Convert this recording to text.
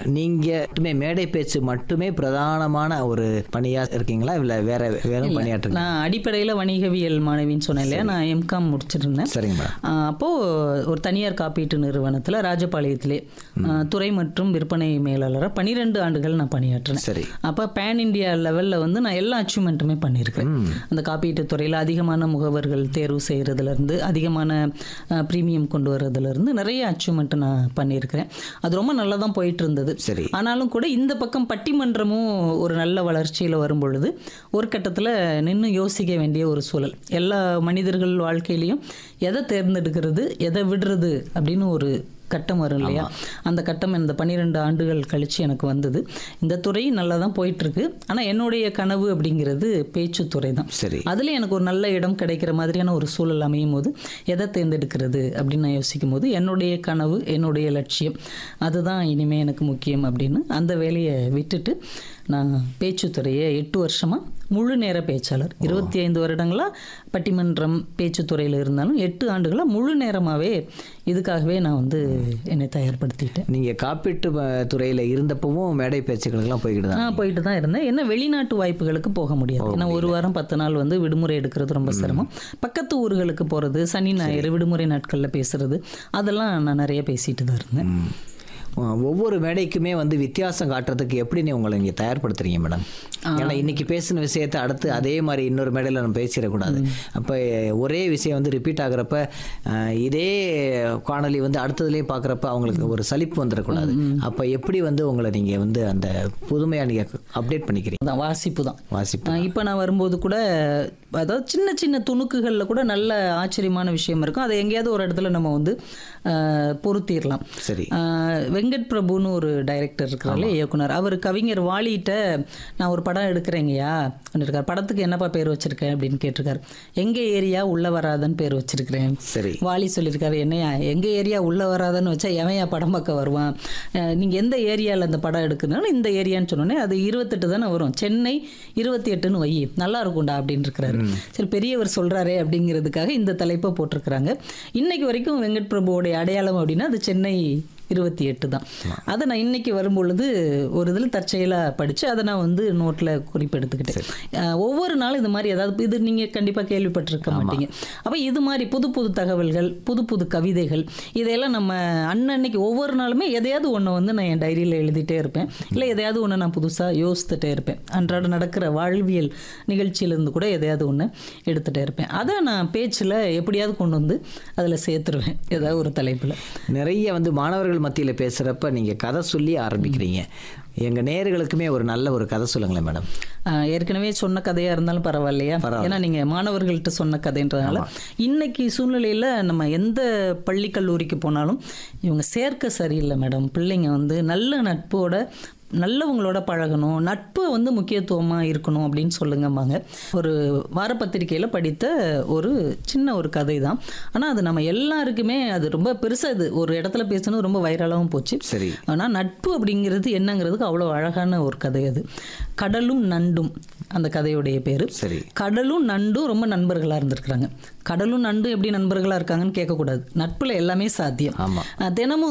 நீங்க மட்டுமே மேடை பேச்சு மட்டுமே பிரதானமான ஒரு பணியா இருக்கீங்களா இல்ல வேற வேற பணியாற்றுங்க நான் அடிப்படையில் வணிகவியல் மாணவின்னு சொன்னேன் இல்லையா நான் எம்காம் முடிச்சிருந்தேன் சரிங்க மேடம் ஆஹ் அப்போ ஒரு தனியார் காப்பீட்டு நிறுவனத்தில் ராஜபாளையத்திலே ஆஹ் துறை மற்றும் விற்பனை மேலாளராக பன்னிரெண்டு ஆண்டுகள் நான் பணியாற்றினேன் சரி அப்போ பேன் இந்தியா லெவலில் வந்து நான் எல்லா அச்சீவ்மெண்ட்டுமே பண்ணியிருக்கேன் அந்த காப்பீட்டு துறையில் அதிகமான முகவர்கள் தேர்வு செய்கிறதுலேருந்து அதிகமான ப்ரீமியம் கொண்டு வர்றதுலேருந்து நிறைய அச்சீவ்மெண்ட் நான் பண்ணியிருக்கிறேன் அது ரொம்ப நல்லா தான் போயிட்டு இருந்தது சரி ஆனாலும் கூட இந்த பக்கம் பட்டிமன்றமும் ஒரு நல்ல வளர்ச்சியில் வரும் பொழுது ஒரு கட்டத்தில் நின்று யோசிக்க வேண்டிய ஒரு சூழல் எல்லா மனிதர்கள் வாழ்க்கையிலையும் எதை தேர்ந்தெடுக்கிறது எதை விடுறது அப்படின்னு ஒரு கட்டம் வரும் இல்லையா அந்த கட்டம் இந்த பன்னிரெண்டு ஆண்டுகள் கழிச்சு எனக்கு வந்தது இந்த துறை நல்லா தான் போயிட்டுருக்கு ஆனால் என்னுடைய கனவு அப்படிங்கிறது பேச்சுத்துறை தான் சரி அதில் எனக்கு ஒரு நல்ல இடம் கிடைக்கிற மாதிரியான ஒரு சூழல் அமையும் போது எதை தேர்ந்தெடுக்கிறது அப்படின்னு நான் யோசிக்கும் போது என்னுடைய கனவு என்னுடைய லட்சியம் அதுதான் இனிமே எனக்கு முக்கியம் அப்படின்னு அந்த வேலையை விட்டுட்டு நான் பேச்சுத்துறையை எட்டு வருஷமாக முழு நேர பேச்சாளர் இருபத்தி ஐந்து வருடங்களாக பட்டிமன்றம் பேச்சுத்துறையில் இருந்தாலும் எட்டு ஆண்டுகளாக முழு நேரமாகவே இதுக்காகவே நான் வந்து என்னை தயார்படுத்திட்டேன் நீங்க காப்பீட்டு அஹ், துறையில இருந்தப்பவும் மேடை பேச்சுக்களுக்கெல்லாம் போய்கிட்டு தான் நான் போயிட்டு தான் இருந்தேன் என்ன வெளிநாட்டு வாய்ப்புகளுக்கு போக முடியாது ஏன்னா ஒரு வாரம் பத்து நாள் வந்து விடுமுறை எடுக்கிறது ரொம்ப சிரமம் பக்கத்து ஊர்களுக்கு போகிறது சனி ஞாயிறு விடுமுறை நாட்களில் பேசுறது அதெல்லாம் நான் நிறைய பேசிட்டு தான் இருந்தேன் ம். அஹ், ஒவ்வொரு மேடைக்குமே வந்து வித்தியாசம் காட்டுறதுக்கு எப்படி நீ உங்களை நீங்க தயார்படுத்துறீங்க மேடம் ஏன்னா இன்னைக்கு பேசின விஷயத்தை அடுத்து அதே மாதிரி இன்னொரு மேடையில் நம்ம பேசிடக்கூடாது அப்போ ஒரே விஷயம் வந்து ரிப்பீட் ஆகுறப்ப அஹ், இதே காணொலி வந்து அடுத்ததுலேயும் பார்க்குறப்ப அவங்களுக்கு ஒரு சலிப்பு வந்துடக்கூடாது அப்போ எப்படி வந்து உங்களை நீங்கள் வந்து அந்த புதுமையாக நீங்கள் அப்டேட் பண்ணிக்கிறீங்க தான் வாசிப்பு தான் வாசிப்பு இப்போ நான் வரும்போது கூட அதாவது சின்ன சின்ன துணுக்குகளில் கூட நல்ல ஆச்சரியமான விஷயம் இருக்கும் அதை எங்கேயாவது ஒரு இடத்துல நம்ம வந்து ஆஹ், பொருத்திடலாம் சரி ஆஹ், வெங்கட் பிரபுன்னு ஒரு டைரக்டர் இருக்கிறாரு இயக்குனர் அவர் கவிஞர் வாலிகிட்ட நான் ஒரு படம் எடுக்கிறேங்கய்யா இருக்கார் படத்துக்கு என்னப்பா பேர் வச்சிருக்கேன் அப்படின்னு கேட்டிருக்காரு எங்க ஏரியா உள்ள வராதன்னு பேர் வச்சிருக்கிறேன் சரி வாலி சொல்லியிருக்காரு என்னையா எங்க ஏரியா உள்ள வராதன்னு வச்சா எவன்யா படம் பார்க்க வருவான் அஹ் நீங்க எந்த ஏரியாவில் அந்த படம் எடுக்குதுனாலும் இந்த ஏரியான்னு சொன்னோன்னே அது இருபத்தெட்டு தானே வரும் சென்னை இருபத்தி எட்டுன்னு வை நல்லா இருக்கும்டா அப்படின்னு இருக்கிறாரு சரி பெரியவர் சொல்றாரே அப்படிங்கிறதுக்காக இந்த தலைப்பை போட்டிருக்கிறாங்க இன்னைக்கு வரைக்கும் வெங்கட் பிரபுவோடைய அடையாளம் அப்படின்னா அது சென்னை இருபத்தி எட்டு தான் அதை நான் இன்னைக்கு வரும்பொழுது ஒரு இதில் தற்செயலாக படித்து அதை நான் வந்து நோட்டில் குறிப்பெடுத்துக்கிட்டேன் அஹ் ஒவ்வொரு நாளும் இது மாதிரி ஏதாவது இது நீங்கள் கண்டிப்பாக கேள்விப்பட்டிருக்க மாட்டீங்க அப்போ இது மாதிரி புது புது தகவல்கள் புது புது கவிதைகள் இதையெல்லாம் நம்ம அன்னன்னைக்கு ஒவ்வொரு நாளுமே எதையாவது ஒன்று வந்து நான் என் டைரியில் எழுதிட்டே இருப்பேன் இல்லை எதையாவது ஒன்று நான் புதுசாக யோசித்துட்டே இருப்பேன் அன்றாட நடக்கிற வாழ்வியல் நிகழ்ச்சியிலேருந்து கூட எதையாவது ஒன்று எடுத்துகிட்டே இருப்பேன் அதை நான் பேச்சில் எப்படியாவது கொண்டு வந்து அதில் சேர்த்துருவேன் ஏதாவது ஒரு தலைப்பில் நிறைய வந்து மாணவர்கள் மத்தியில் பேசுகிறப்ப நீங்கள் கதை சொல்லி ஆரம்பிக்கிறீங்க எங்கள் நேயர்களுக்குமே ஒரு நல்ல ஒரு கதை சொல்லுங்களேன் மேடம் ஆஹ் ஏற்கனவே சொன்ன கதையா இருந்தாலும் பரவாயில்லையா ஏன்னா நீங்க மாணவர்கள்ட்ட சொன்ன கதைன்றதுனால இன்னைக்கு சூழ்நிலையில நம்ம எந்த பள்ளி கல்லூரிக்கு போனாலும் இவங்க சேர்க்க சரியில்லை மேடம் பிள்ளைங்க வந்து நல்ல நட்போட நல்லவங்களோட பழகணும் நட்பு வந்து முக்கியத்துவமாக இருக்கணும் அப்படின்னு சொல்லுங்கம்பாங்க ஒரு வாரப்பத்திரிக்கையில் படித்த ஒரு சின்ன ஒரு கதை தான் ஆனால் அது நம்ம எல்லாருக்குமே அது ரொம்ப பெருசாக இது ஒரு இடத்துல பேசணும் ரொம்ப வைரலாகவும் போச்சு சரி ஆனால் நட்பு அப்படிங்கிறது என்னங்கிறதுக்கு அவ்வளோ அழகான ஒரு கதை அது கடலும் நண்டும் அந்த கதையுடைய பேர் சரி கடலும் நண்டும் ரொம்ப நண்பர்களாக இருந்திருக்கிறாங்க கடலும் நண்டும் எப்படி நண்பர்களாக இருக்காங்கன்னு கேட்கக்கூடாது நட்பில் எல்லாமே சாத்தியம் ஆமாம் அஹ் தினமும்